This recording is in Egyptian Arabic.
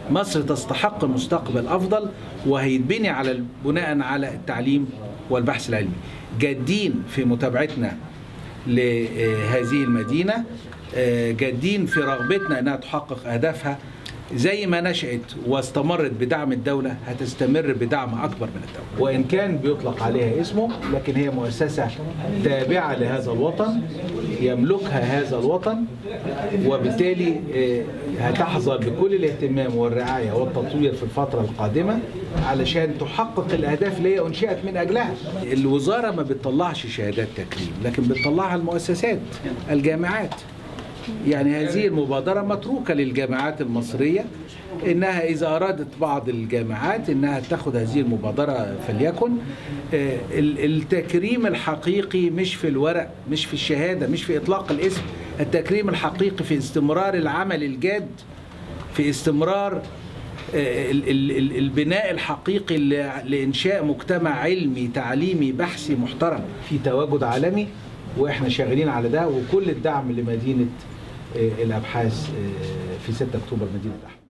مصر تستحق مستقبل افضل وهيتبني على بناء على التعليم والبحث العلمي جادين في متابعتنا لهذه المدينه آه، جادين في رغبتنا انها تحقق اهدافها زي ما نشأت واستمرت بدعم الدولة هتستمر بدعم أكبر من الدولة وإن كان بيطلق عليها اسمه لكن هي مؤسسة تابعة لهذا الوطن يملكها هذا الوطن وبالتالي آه، هتحظى بكل الاهتمام والرعاية والتطوير في الفترة القادمة علشان تحقق الأهداف اللي هي أنشئت من أجلها الوزارة ما بتطلعش شهادات تكريم لكن بتطلعها المؤسسات الجامعات يعني هذه المبادرة متروكة للجامعات المصرية إنها إذا أرادت بعض الجامعات إنها تاخد هذه المبادرة فليكن آه، ال- التكريم الحقيقي مش في الورق مش في الشهادة مش في إطلاق الاسم التكريم الحقيقي في استمرار العمل الجاد في استمرار آه، ال- ال- ال- البناء الحقيقي ل- لإنشاء مجتمع علمي تعليمي بحثي محترم في تواجد عالمي واحنا شغالين على ده وكل الدعم لمدينه آه، الابحاث آه، في 6 اكتوبر مدينه احمد